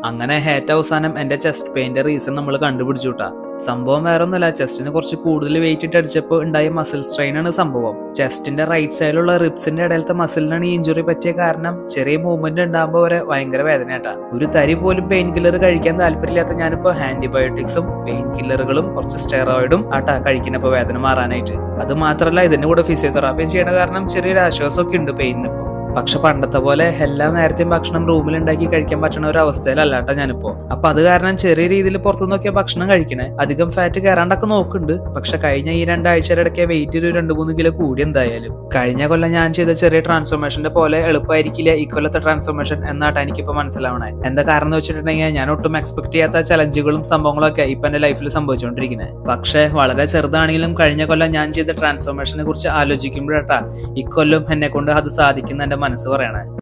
അങ്ങനെ ഹേറ്റ അവസാനം എന്റെ ചെസ്റ്റ് പെയിന്റെ റീസൺ നമ്മൾ കണ്ടുപിടിച്ചു കേട്ടാ സംഭവം വേറെ ഒന്നുമല്ല ചെസ്റ്റിന് കുറച്ച് കൂടുതൽ വെയിറ്റ് ഇട്ട് അടിച്ചപ്പോൾ ഉണ്ടായ മസിൽ സ്ട്രെയിൻ ആണ് സംഭവം ചെസ്റ്റിന്റെ റൈറ്റ് സൈഡിലുള്ള റിപ്സിന്റെ ഇടയിലത്തെ മസിലിനാണ് ഈ ഇഞ്ചുറി പറ്റിയ കാരണം ചെറിയ മൂവ്മെന്റ് ഉണ്ടാകുമ്പോൾ വരെ ഭയങ്കര വേദനയാട്ടാ ഒരു തരി പോലും പെയിൻ കില്ലർ കഴിക്കാൻ താല്പര്യമില്ലാത്ത ഞാനിപ്പോ ആന്റിബയോട്ടിക്സും പെയിൻ കില്ലറുകളും കുറച്ച് സ്റ്റെറോയിഡും ആട്ടാ കഴിക്കുന്നപ്പോ വേദന മാറാനായിട്ട് അത് മാത്രമല്ല ഇതിന്റെ കൂടെ ഫിസിയോതെറാപ്പി ചെയ്യണ കാരണം ചെറിയൊരു ആശ്വാസമൊക്കെ ഉണ്ട് പെയിനിന് ഇപ്പോ പക്ഷെ പണ്ടത്തെ പോലെ എല്ലാ നേരത്തെയും ഭക്ഷണം റൂമിൽ ഉണ്ടാക്കി കഴിക്കാൻ പറ്റുന്ന ഒരു അവസ്ഥയിലല്ലാട്ട ഞാനിപ്പോ അപ്പൊ അത് കാരണം ചെറിയ രീതിയിൽ പുറത്തു നോക്കിയ ഭക്ഷണം കഴിക്കണേ അധികം ഫാറ്റ് കയറാണ്ടൊക്കെ നോക്കുന്നുണ്ട് പക്ഷെ കഴിഞ്ഞ ഈ രണ്ടാഴ്ചയുടെ ഇടയ്ക്ക് വെയിറ്റ് ഒരു രണ്ട് മൂന്ന് കിലോ കൂടി എന്തായാലും കഴിഞ്ഞ കൊല്ലം ഞാൻ ചെയ്ത ചെറിയ ട്രാൻസ്ഫോർമേഷന്റെ പോലെ എളുപ്പമായിരിക്കില്ല ഈ കൊല്ലത്തെ ട്രാൻസ്ഫോർമേഷൻ എന്നാട്ടാ എനിക്കിപ്പോ മനസ്സിലാവണേ എന്താ കാരണം എന്ന് വെച്ചിട്ടുണ്ടെങ്കിൽ ഞാൻ ഒട്ടും എക്സ്പെക്ട് ചെയ്യാത്ത ചലഞ്ചുകളും സംഭവങ്ങളും ഒക്കെ ഇപ്പൊ എന്റെ ലൈഫിൽ സംഭവിച്ചുകൊണ്ടിരിക്കുന്നത് പക്ഷെ വളരെ ചെറുതാണെങ്കിലും കഴിഞ്ഞ കൊല്ലം ഞാൻ ചെയ്ത ട്രാൻസ്ഫോർമേഷനെ കുറിച്ച് ആലോചിക്കുമ്പോഴാട്ടാ ഇക്കൊല്ലം എന്നെ കൊണ്ട് അത് സാധിക്കുന്ന എന്റെ മനസ്സ് പറയണേ